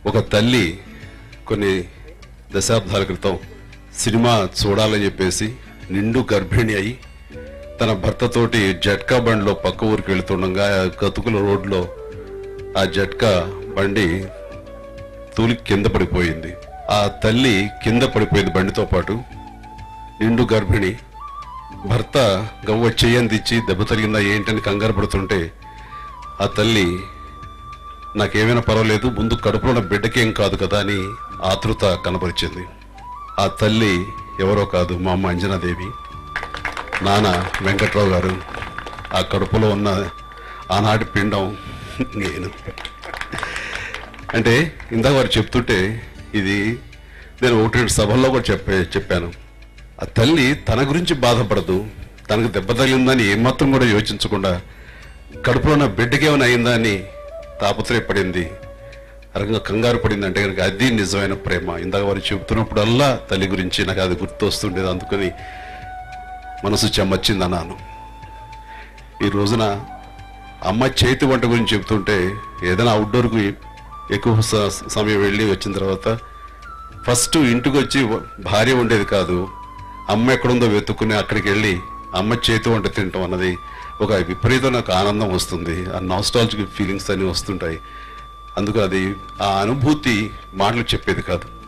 ఒక తల్లి కొన్ని దశాబ్దాల క్రితం సినిమా చూడాలని చెప్పేసి నిండు గర్భిణి అయి తన భర్తతోటి జట్కా బండిలో పక్క ఊరికి వెళ్తుండగా ఆ గతుకుల రోడ్లో ఆ జట్కా బండి తూలి కింద పడిపోయింది ఆ తల్లి కింద పడిపోయింది బండితో పాటు నిండు గర్భిణి భర్త గవ్వ చెయ్యందిచ్చి దెబ్బ తగిలిందా ఏంటని కంగారు పడుతుంటే ఆ తల్లి నాకేమైనా పర్వాలేదు ముందు కడుపులో ఉన్న బిడ్డకేం కాదు కదా అని ఆతృత కనపరిచింది ఆ తల్లి ఎవరో కాదు మా అమ్మ అంజనాదేవి నాన్న వెంకట్రావు గారు ఆ కడుపులో ఉన్న ఆనాటి పిండం నేను అంటే ఇందాక వారు చెప్తుంటే ఇది నేను ఒకటి రెండు సభల్లో కూడా చెప్పే చెప్పాను ఆ తల్లి తన గురించి బాధపడదు తనకు దెబ్బ తగిలిందని ఏమాత్రం కూడా యోచించకుండా కడుపులో ఉన్న బిడ్డకేమైనా అయిందా అని తాపత్రయపడింది ఆ రకంగా కంగారు పడింది అంటే కనుక అది నిజమైన ప్రేమ ఇందాక వారు చెబుతున్నప్పుడల్లా తల్లి గురించి నాకు అది గుర్తు వస్తుండేది అందుకని మనసు చెమ్మచ్చింది అన్నాను ఈ రోజున అమ్మ చేతి వంట గురించి చెప్తుంటే ఏదైనా అవుట్డోర్కి ఎక్కువ స- సమయం వెళ్ళి వచ్చిన తర్వాత ఫస్ట్ ఇంటికి వచ్చి వ- భార్య ఉండేది కాదు అమ్మ ఎక్కడుందో వెతుక్కుని అక్కడికి వెళ్ళి అమ్మ చేతి వంట తినటం అన్నది ఒక విపరీతమైన ఒక ఆనందం వస్తుంది ఆ నాస్టాలజిక్ ఫీలింగ్స్ అన్ని వస్తుంటాయి అందుకు అది ఆ అనుభూతి మాటలు చెప్పేది కాదు